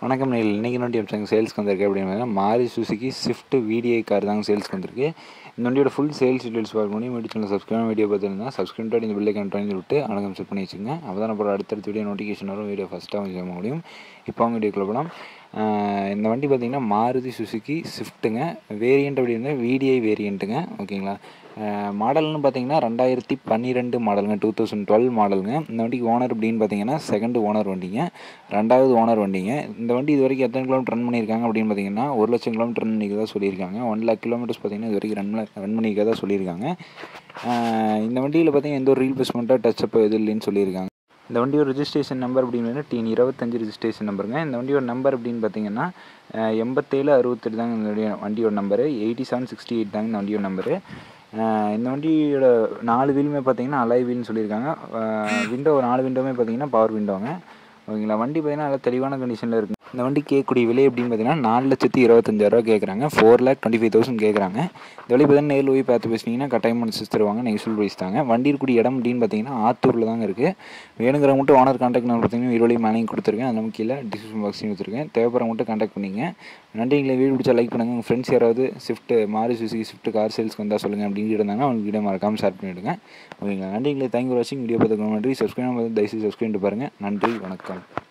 வணக்கம் நேரில் இன்றைக்கி வண்டி அம்சாங்க சேல்ஸ்க்கு வந்திருக்கு அப்படின்னு பார்த்தீங்கன்னா மாரி சுசுகி ஸ்விஃப்ட் விடிஐ கார் தாங்க சேல்ஸ்க்கு வந்திருக்கு இந்த வண்டியோட ஃபுல் சேல்ஸ் டீட்டெயில்ஸ் பார்க்க முடியும் வீடியோ சேனல் சப்ஸ்கிரைப் வீடியோ பார்த்துருந்தா சப்ஸ்கிரைப் இந்த பில்லை கண்ட்ரோல் விட்டு அழகம் செட் பண்ணி வச்சுங்க அப்போ தான் அப்புறம் அடுத்தடுத்த வீடியோ நோட்டிஃபிகேஷன் வரும் வீடியோ ஃபஸ்ட்டாக செய்ய முடியும் இப்போ அவங்க வீடியோக்குள்ள போகலாம் ஆஹ் இந்த வண்டி பார்த்திங்கன்னா மாருதி சுசுகி ஸ்விஃப்ட்டுங்க வேரியண்ட் அப்படின்னா விடிஐ வேரியண்ட்டுங்க ஓகேங்களா மாடல்னு பார்த்தீங்கன்னா ரெண்டாயிரத்தி பன்னிரெண்டு மாடலுங்க டூ தௌசண்ட் டுவெல் மாடலுங்க இந்த வண்டிக்கு ஓனர் அப்படின்னு பார்த்தீங்கன்னா செகண்ட் ஓனர் வண்டிங்க ரெண்டாவது ஓனர் வண்டிங்க இந்த வண்டி இது வரைக்கும் எத்தனை கிலோமீட்டர் ரன் பண்ணியிருக்காங்க அப்படின்னு பார்த்தீங்கன்னா ஒரு லட்சம் கிலோமீட்டர் ரன் பண்ணிக்கிறதா சொல்லியிருக்காங்க ஒன் லேக் கிலோமீட்டர்ஸ் பார்த்தீங்கன்னா இது வரைக்கும் ரன் ரன் பண்ணிக்கிறதா சொல்லியிருக்காங்க ஆஹ் இந்த வண்டியில் பார்த்தீங்கன்னா எந்த ஒரு ரீப்ளேஸ்மெண்ட்டாக டச்சப் எதுவும் இல்லைன்னு சொல்லியிருக்காங்க இந்த வண்டியோட ரிஜிஸ்ட்ரேஷன் நம்பர் அப்படின்னு டிஎன் இருபத்தஞ்சு ரிஜிஸ்ட்ரேஷன் நம்பருங்க இந்த வண்டியோட நம்பர் அப்படின்னு பார்த்தீங்கன்னா அஹ், எண்பத்தேழு அறுபத்தெட்டு தாங்க இந்த வண்டியோட வண்டியோட number eighty seven sixty eight தாங்க இந்த வண்டியோட நம்பரு அஹ், இந்த வண்டியோட நாலு வீலுமே பார்த்தீங்கன்னா அலாய் வீல்னு சொல்லியிருக்காங்க விண்டோ நாலு விண்டோவுமே பார்த்தீங்கன்னா பவர் விண்டோங்க ஓகேங்களா வண்டி பார்த்தீங்கன்னா நல்லா தெளிவான கண்டிஷனில் இருக்குது இந்த வண்டி கேட்கக்கூடிய விலை அப்படின்னு பார்த்தீங்கன்னா நாலு லட்சத்தி இருபத்தஞ்சாயிரரூவா கேட்குறாங்க four lakh twenty five thousand கேட்குறாங்க இந்த வழி பார்த்தீங்கன்னா நேரில் போய் பார்த்து பேசுனீங்கன்னா கட்டாயம் முடிச்சு தருவாங்க நெக்ஸ்ட் ப்ரைஸ் தாங்க வண்டி இருக்கக்கூடிய இடம் அப்படின்னு பார்த்தீங்கன்னா ஆத்தூரில் தாங்க இருக்குது வேணுங்கிறவங்க மட்டும் ஓனர் கான்டாக்ட் நம்பர் பார்த்தீங்கன்னா இருவழி மேலேயும் கொடுத்துருக்கேன் அது நமக்கு கீழே டிஸ்கிரிப்ஷன் பாக்ஸையும் கொடுத்துருக்கேன் தேவைப்படுறவங்க மட்டும் கான்டாக்ட் பண்ணிங்க நன்றிங்களை வீடு பிடிச்சா லைக் பண்ணுங்கள் உங்கள் ஃப்ரெண்ட்ஸ் யாராவது ஸ்விஃப்ட் மாரி சுசுகி ஸ்விஃப்ட் கார் சேல்ஸ்க்கு வந்தால் சொல்லுங்கள் அப்படின்னு இருந்தாங்கன்னா அவங்க வீடியோ மறக்காமல் ஷேர் பண்ணிவிடுங்க ஓகேங்களா நன்றிங்களை தேங்க்யூ வாட்சிங் வீடியோ பார்த்துக்க நன்றி சப்ஸ்கிரைப் தயவுசெய்து சப்ஸ்கிரைப் பாருங்கள் நன்றி வணக்கம்